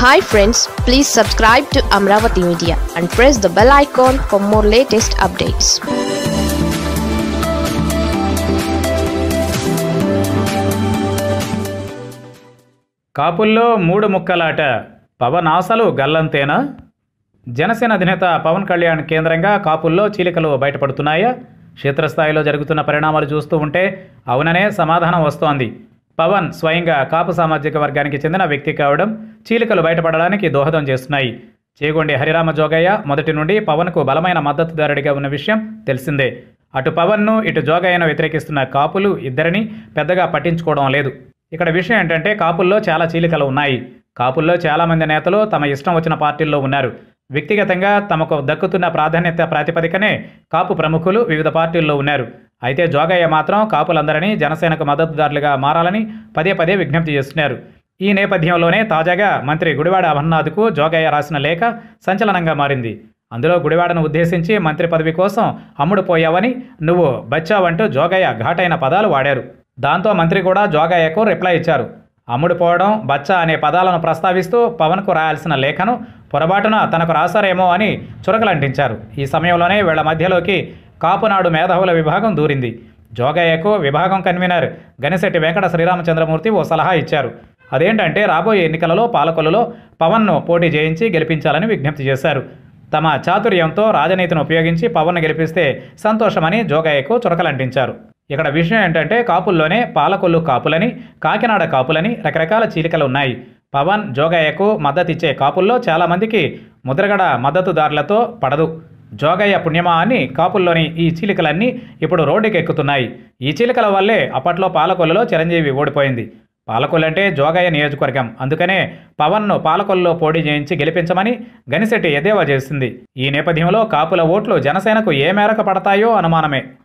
hi friends please subscribe to Amaravati media and press the bell icon for more latest updates కాపుల్లో మూడు ముక్కలాట పవన్ ఆశలు గల్లంతేనా జనసేన అధినేత పవన్ కళ్యాణ్ కేంద్రంగా కాపుల్లో చీలికలు బయటపడుతున్నాయా క్షేత్రస్థాయిలో జరుగుతున్న పరిణామాలు చూస్తూ ఉంటే అవుననే సమాధానం వస్తోంది పవన్ స్వయంగా కాపు సామాజిక వర్గానికి చెందిన వ్యక్తి కావడం చీలికలు బయటపడడానికి దోహదం చేస్తున్నాయి చేగొండి హరిరామ జోగయ్య మొదటి నుండి పవన్కు బలమైన మద్దతుదారుడిగా ఉన్న విషయం తెలిసిందే అటు పవన్ను ఇటు జోగయ్యను వ్యతిరేకిస్తున్న కాపులు ఇద్దరిని పెద్దగా పట్టించుకోవడం లేదు ఇక్కడ విషయం ఏంటంటే కాపుల్లో చాలా చీలికలు ఉన్నాయి కాపుల్లో చాలామంది నేతలు తమ ఇష్టం వచ్చిన పార్టీల్లో ఉన్నారు వ్యక్తిగతంగా తమకు దక్కుతున్న ప్రాధాన్యత ప్రాతిపదికనే కాపు ప్రముఖులు వివిధ పార్టీల్లో ఉన్నారు అయితే జోగయ్య మాత్రం కాపులందరినీ జనసేనకు మద్దతుదారులుగా మారాలని పదే పదే విజ్ఞప్తి చేస్తున్నారు ఈ నేపథ్యంలోనే తాజాగా మంత్రి గుడివాడ అమర్నాథ్కు జోగయ్య రాసిన లేఖ సంచలనంగా మారింది అందులో గుడివాడను ఉద్దేశించి మంత్రి పదవి కోసం అమ్ముడు పోయావని నువ్వు బచ్చావంటూ జోగయ్య ఘాటైన పదాలు వాడారు దాంతో మంత్రి కూడా జోగయ్యకు రిప్లై ఇచ్చారు అమ్ముడు పోవడం బచ్చా అనే పదాలను ప్రస్తావిస్తూ పవన్కు రాయాల్సిన లేఖను పొరపాటున తనకు రాశారేమో అని చురకలంటించారు ఈ సమయంలోనే వీళ్ల మధ్యలోకి కాపునాడు మేధావుల విభాగం దూరింది జోగయ్యకు విభాగం కన్వీనర్ గనిశెట్టి వెంకట శ్రీరామచంద్రమూర్తి ఓ సలహా ఇచ్చారు అదేంటంటే రాబోయే ఎన్నికలలో పాలకొల్లులో పవన్ను పోటీ చేయించి గెలిపించాలని విజ్ఞప్తి చేశారు తమ చాతుర్యంతో రాజనీతిని ఉపయోగించి పవన్ను గెలిపిస్తే సంతోషమని జోగయ్యకు చురకలంటించారు ఇక్కడ విషయం ఏంటంటే కాపుల్లోనే పాలకొల్లు కాపులని కాకినాడ కాపులని రకరకాల చీలికలు ఉన్నాయి పవన్ జోగయ్యకు మద్దతిచ్చే కాపుల్లో చాలామందికి ముద్రగడ మద్దతుదారులతో పడదు జోగయ్య పుణ్యమా అని కాపుల్లోని ఈ చీలికలన్నీ ఇప్పుడు రోడ్డుకి ఎక్కుతున్నాయి ఈ చీలికల వల్లే అప్పట్లో పాలకొల్లులో చిరంజీవి ఓడిపోయింది పాలకొల్లు అంటే జోగయ్య నియోజకవర్గం అందుకనే పవన్ను పాలకొల్లులో పోటీ చేయించి గెలిపించమని గనిశెట్టి ఎద్దేవా చేసింది ఈ నేపథ్యంలో కాపుల ఓట్లు జనసేనకు ఏ మేరకు పడతాయో అనుమానమే